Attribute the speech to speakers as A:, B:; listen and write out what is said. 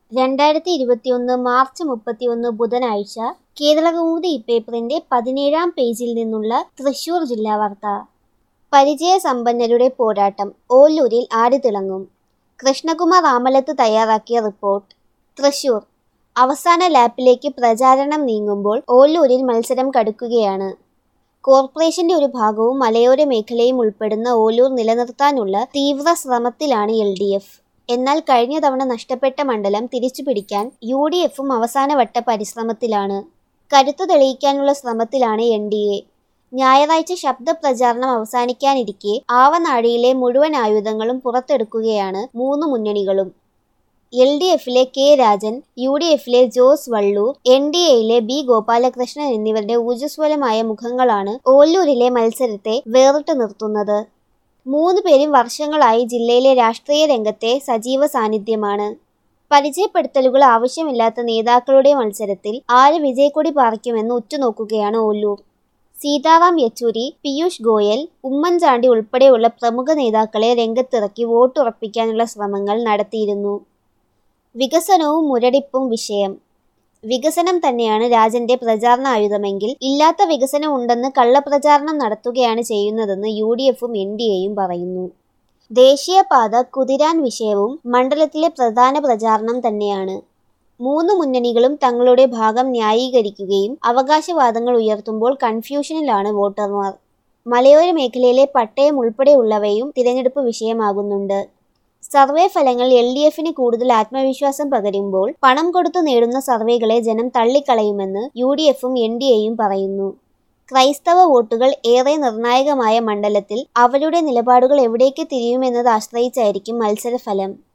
A: രണ്ടായിരത്തി ഇരുപത്തിയൊന്ന് മാർച്ച് മുപ്പത്തിയൊന്ന് ബുധനാഴ്ച കേരളകൗമുദി ഇപ്പേപ്പറിന്റെ പതിനേഴാം പേജിൽ നിന്നുള്ള തൃശൂർ ജില്ലാ വാർത്ത പരിചയസമ്പന്നരുടെ പോരാട്ടം ഓല്ലൂരിൽ ആര് തിളങ്ങും കൃഷ്ണകുമാർ ആമലത്ത് തയ്യാറാക്കിയ റിപ്പോർട്ട് തൃശൂർ അവസാന ലാപ്പിലേക്ക് പ്രചാരണം നീങ്ങുമ്പോൾ ഓല്ലൂരിൽ മത്സരം കടുക്കുകയാണ് കോർപ്പറേഷന്റെ ഒരു ഭാഗവും മലയോര മേഖലയും ഉൾപ്പെടുന്ന ഓലൂർ നിലനിർത്താനുള്ള തീവ്ര ശ്രമത്തിലാണ് എൽ ഡി എഫ് എന്നാൽ കഴിഞ്ഞ തവണ നഷ്ടപ്പെട്ട മണ്ഡലം തിരിച്ചുപിടിക്കാൻ യു ഡി എഫും അവസാനവട്ട പരിശ്രമത്തിലാണ് കരുത്തു തെളിയിക്കാനുള്ള ശ്രമത്തിലാണ് എൻ ഡി എ ഞായറാഴ്ച ശബ്ദ പ്രചാരണം അവസാനിക്കാനിരിക്കെ ആവനാഴിയിലെ മുഴുവൻ ആയുധങ്ങളും പുറത്തെടുക്കുകയാണ് മൂന്ന് മുന്നണികളും എൽ ഡി എഫിലെ കെ രാജൻ യു ഡി എഫിലെ ജോസ് വള്ളൂർ എൻ ഡി എയിലെ ബി ഗോപാലകൃഷ്ണൻ എന്നിവരുടെ ഊർജ്ജസ്വലമായ മുഖങ്ങളാണ് ഓല്ലൂരിലെ മത്സരത്തെ വേറിട്ട് നിർത്തുന്നത് മൂന്ന് പേരും വർഷങ്ങളായി ജില്ലയിലെ രാഷ്ട്രീയ രംഗത്തെ സജീവ സാന്നിധ്യമാണ് പരിചയപ്പെടുത്തലുകൾ ആവശ്യമില്ലാത്ത നേതാക്കളുടെ മത്സരത്തിൽ ആര് വിജയക്കൊടി പാറിക്കുമെന്ന് ഉറ്റുനോക്കുകയാണ് ഓല്ലൂർ സീതാറാം യെച്ചൂരി പീയൂഷ് ഗോയൽ ഉമ്മൻചാണ്ടി ഉൾപ്പെടെയുള്ള പ്രമുഖ നേതാക്കളെ രംഗത്തിറക്കി വോട്ടുറപ്പിക്കാനുള്ള ശ്രമങ്ങൾ നടത്തിയിരുന്നു വികസനവും മുരടിപ്പും വിഷയം വികസനം തന്നെയാണ് രാജന്റെ പ്രചാരണ ആയുധമെങ്കിൽ ഇല്ലാത്ത വികസനം ഉണ്ടെന്ന് കള്ളപ്രചാരണം നടത്തുകയാണ് ചെയ്യുന്നതെന്ന് യു ഡി എഫും എൻ ഡി എയും പറയുന്നു ദേശീയപാത കുതിരാൻ വിഷയവും മണ്ഡലത്തിലെ പ്രധാന പ്രചാരണം തന്നെയാണ് മൂന്ന് മുന്നണികളും തങ്ങളുടെ ഭാഗം ന്യായീകരിക്കുകയും അവകാശവാദങ്ങൾ ഉയർത്തുമ്പോൾ കൺഫ്യൂഷനിലാണ് വോട്ടർമാർ മലയോര മേഖലയിലെ പട്ടയം ഉൾപ്പെടെയുള്ളവയും തിരഞ്ഞെടുപ്പ് വിഷയമാകുന്നുണ്ട് സർവേ ഫലങ്ങൾ എൽ ഡി എഫിന് കൂടുതൽ ആത്മവിശ്വാസം പകരുമ്പോൾ പണം കൊടുത്തു നേടുന്ന സർവേകളെ ജനം തള്ളിക്കളയുമെന്ന് യു ഡി എഫും എൻ ഡി എയും പറയുന്നു ക്രൈസ്തവ വോട്ടുകൾ ഏറെ നിർണായകമായ മണ്ഡലത്തിൽ അവരുടെ നിലപാടുകൾ എവിടേക്ക് തിരിയുമെന്നത് ആശ്രയിച്ചായിരിക്കും മത്സരഫലം